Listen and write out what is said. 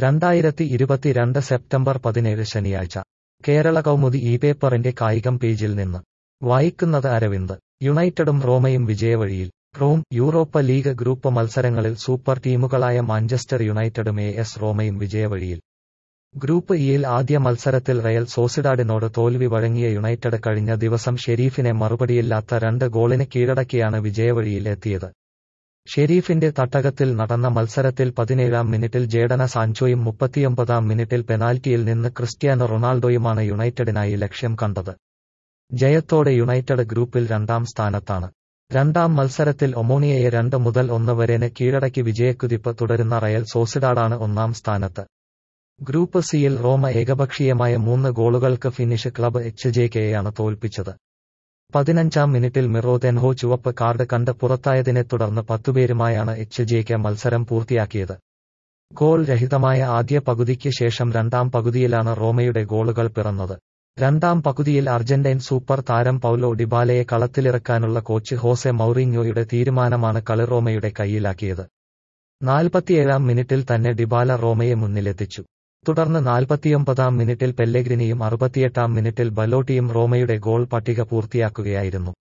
രണ്ടായിരത്തി ഇരുപത്തിരണ്ട് സെപ്റ്റംബർ പതിനേഴ് ശനിയാഴ്ച കേരള കൗമുദി ഈ പേപ്പറിന്റെ കായികം പേജിൽ നിന്ന് വായിക്കുന്നത് അരവിന്ദ് യുണൈറ്റഡും റോമയും വിജയവഴിയിൽ റോം യൂറോപ്പ ലീഗ് ഗ്രൂപ്പ് മത്സരങ്ങളിൽ സൂപ്പർ ടീമുകളായ മാഞ്ചസ്റ്റർ യുണൈറ്റഡും എ എസ് റോമയും വിജയവഴിയിൽ ഗ്രൂപ്പ് ഇയിൽ ആദ്യ മത്സരത്തിൽ റയൽ സോസിഡാഡിനോട് തോൽവി വഴങ്ങിയ യുണൈറ്റഡ് കഴിഞ്ഞ ദിവസം ഷെരീഫിനെ മറുപടിയില്ലാത്ത രണ്ട് ഗോളിന് കീഴടക്കിയാണ് വിജയവഴിയിൽ എത്തിയത് ഷെരീഫിന്റെ തട്ടകത്തിൽ നടന്ന മത്സരത്തിൽ പതിനേഴാം മിനിറ്റിൽ ജേഡന സാൻചോയും മുപ്പത്തിയൊമ്പതാം മിനിറ്റിൽ പെനാൽറ്റിയിൽ നിന്ന് ക്രിസ്ത്യാനോ റൊണാൾഡോയുമാണ് യുണൈറ്റഡിനായി ലക്ഷ്യം കണ്ടത് ജയത്തോടെ യുണൈറ്റഡ് ഗ്രൂപ്പിൽ രണ്ടാം സ്ഥാനത്താണ് രണ്ടാം മത്സരത്തിൽ ഒമോണിയയെ രണ്ട് മുതൽ ഒന്ന് വരെന് കീഴടക്കി വിജയക്കുതിപ്പ് തുടരുന്ന റയൽ സോസിഡാഡാണ് ഒന്നാം സ്ഥാനത്ത് ഗ്രൂപ്പ് സിയിൽ റോമ ഏകപക്ഷീയമായ മൂന്ന് ഗോളുകൾക്ക് ഫിനിഷ് ക്ലബ് എച്ച് ജെ കെയാണ് തോൽപ്പിച്ചത് പതിനഞ്ചാം മിനിറ്റിൽ മിറോതെൻഹോ ചുവപ്പ് കാർഡ് കണ്ട് പുറത്തായതിനെ തുടർന്ന് പത്തുപേരുമായാണ് എച്ച് ജെ കെ മത്സരം പൂർത്തിയാക്കിയത് ഗോൾ രഹിതമായ ആദ്യ പകുതിക്ക് ശേഷം രണ്ടാം പകുതിയിലാണ് റോമയുടെ ഗോളുകൾ പിറന്നത് രണ്ടാം പകുതിയിൽ അർജന്റൈൻ സൂപ്പർ താരം പൗലോ ഡിബാലയെ കളത്തിലിറക്കാനുള്ള കോച്ച് ഹോസെ മൌറിഞ്ഞോയുടെ തീരുമാനമാണ് കളി റോമയുടെ കൈയിലാക്കിയത് നാൽപ്പത്തിയേഴാം മിനിറ്റിൽ തന്നെ ഡിബാല റോമയെ മുന്നിലെത്തിച്ചു തുടർന്ന് നാൽപ്പത്തിയൊമ്പതാം മിനിറ്റിൽ പെല്ലെഗ്രിനിയും അറുപത്തിയെട്ടാം മിനിറ്റിൽ ബലോട്ടിയും റോമയുടെ ഗോൾ പട്ടിക പൂർത്തിയാക്കുകയായിരുന്നു